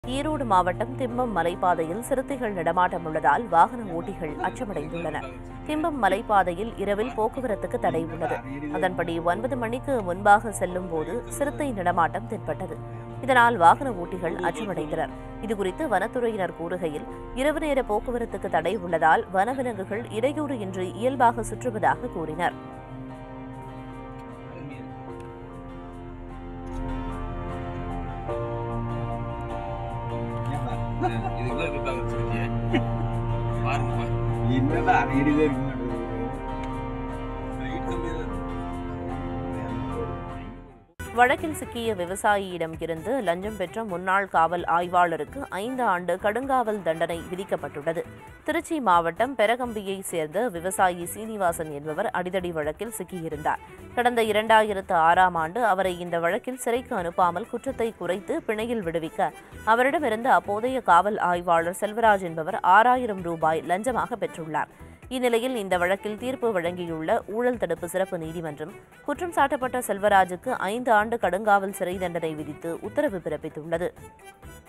ஈரோடு மாவட்டம் திம்பம் மலைப்பாதையில் சிறுத்தைகள் நடமாட்டம் உள்ளதால் வாகன ஓட்டிகள் அச்சமடைந்துள்ளனர் திம்பம் மலைப்பாதையில் இரவில் போக்குவரத்துக்கு தடை உள்ளது அதன்படி ஒன்பது மணிக்கு முன்பாக செல்லும் போது சிறுத்தை நடமாட்டம் தென்பட்டது இதனால் வாகன ஓட்டிகள் அச்சமடைந்தனர் இதுகுறித்து வனத்துறையினர் கூறுகையில் இரவு நேர போக்குவரத்துக்கு தடை உள்ளதால் வனவிலங்குகள் இடையூறு இன்றி இயல்பாக சுற்றுவதாக கூறினர் இதுக்குள்ள இருக்காங்க சொல்லியே பாருங்க என்னடா அடிக்கடிதான் இருக்க மாட்டேங்குது ஹைட் கம்மியா தான் இருக்கு. வழக்கில் சிக்கிய விவசாயியிடம் இருந்து லஞ்சம் பெற்ற முன்னாள் காவல் ஆய்வாளருக்கு ஐந்து ஆண்டு கடுங்காவல் தண்டனை விதிக்கப்பட்டுள்ளது திருச்சி மாவட்டம் பெரகம்பியை சேர்ந்த விவசாயி சீனிவாசன் என்பவர் அடிதடி வழக்கில் சிக்கியிருந்தார் கடந்த இரண்டாயிரத்து ஆறாம் ஆண்டு அவரை இந்த வழக்கில் சிறைக்கு அனுப்பாமல் குற்றத்தை குறைத்து பிணையில் விடுவிக்க அவரிடமிருந்து அப்போதைய காவல் ஆய்வாளர் செல்வராஜ் என்பவர் ஆறாயிரம் ரூபாய் லஞ்சமாக பெற்றுள்ளார் இந்நிலையில் இந்த வழக்கில் தீர்ப்பு வழங்கியுள்ள ஊழல் தடுப்பு சிறப்பு நீதிமன்றம் குற்றம் சாட்டப்பட்ட செல்வராஜுக்கு ஐந்து ஆண்டு கடுங்காவல் சிறை தண்டனை விதித்து உத்தரவு பிறப்பித்துள்ளது